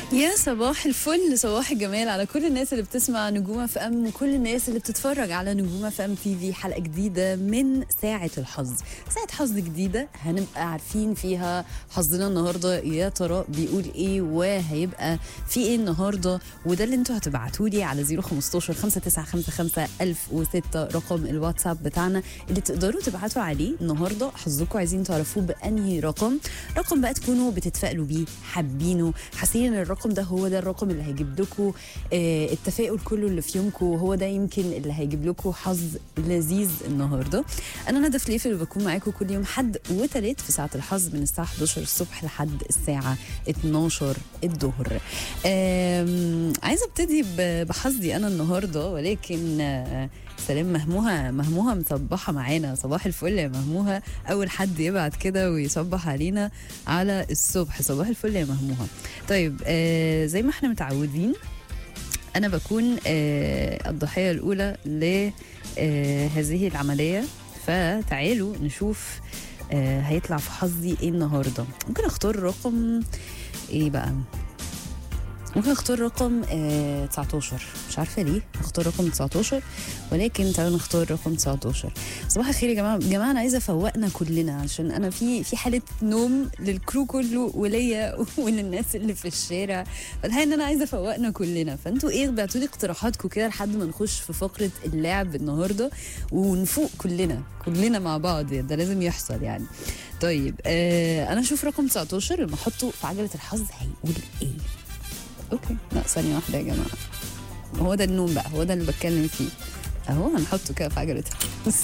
يا صباح الفل صباح الجمال على كل الناس اللي بتسمع نجوم اف ام وكل الناس اللي بتتفرج على نجوم اف ام تي في حلقه جديده من ساعه الحظ ساعه حظ جديده هنبقى عارفين فيها حظنا النهارده يا ترى بيقول ايه وهيبقى في ايه النهارده وده اللي انتوا هتبعتوا لي على 015 5955 1006 رقم الواتساب بتاعنا اللي تقدروا تبعتوا عليه النهارده حظكم عايزين تعرفوه بانهي رقم رقم بقى تكونوا بتتفائلوا بيه حابينه حاسين ان الرقم ده هو ده الرقم اللي هيجيب لكم آه التفاؤل كله اللي في يومكم هو ده يمكن اللي هيجيب لكم حظ لذيذ النهارده انا ندى فليف اللي بكون معاكم كل يوم حد وتلات في ساعه الحظ من الساعه 11 الصبح لحد الساعه 12 الظهر آم، عايزه ابتدي ب- بحظي انا النهارده ولكن آه، سلام مهموها مهموها مصبحه معانا صباح الفل يا مهموها اول حد يبعت كده ويصبح علينا على الصبح صباح الفل يا مهموها طيب آه زي ما احنا متعودين انا بكون آه الضحيه الاولى لهذه العمليه فتعالوا نشوف آه هيطلع في حظي ايه النهارده ممكن اختار رقم ايه بقى ممكن اختار رقم آه 19 مش عارفه ليه اختار رقم 19 ولكن تعالوا نختار رقم 19 صباح الخير يا جماعه جماعه انا عايزه افوقنا كلنا عشان انا في في حاله نوم للكرو كله وليا وللناس اللي في الشارع فالحقيقه ان انا عايزه افوقنا كلنا فانتوا ايه بعتوا لي اقتراحاتكم كده لحد ما نخش في فقره اللعب النهارده ونفوق كلنا كلنا مع بعض ده لازم يحصل يعني طيب آه انا اشوف رقم 19 لما احطه في عجله الحظ هيقول ايه اوكي لا ثانيه واحده يا جماعه هو ده النوم بقى هو ده اللي بتكلم فيه اهو هنحطه كده في عجله الحظ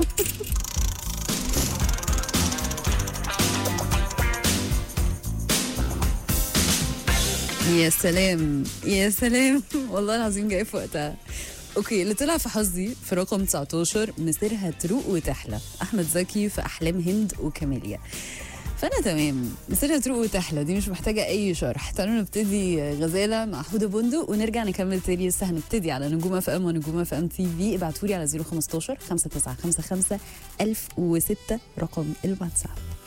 يا سلام يا سلام والله العظيم جاي في وقتها اوكي اللي طلع في حظي في رقم 19 مصيرها تروق وتحلى احمد زكي في احلام هند وكاميليا فانا تمام مصيرها تروق وتحلى دي مش محتاجه اي شرح تعالوا نبتدي غزاله مع حوده بندق ونرجع نكمل تاني لسه هنبتدي على نجوم اف ام ونجوم اف ام تي في ابعتوا لي على 015 5955 1006 رقم الواتساب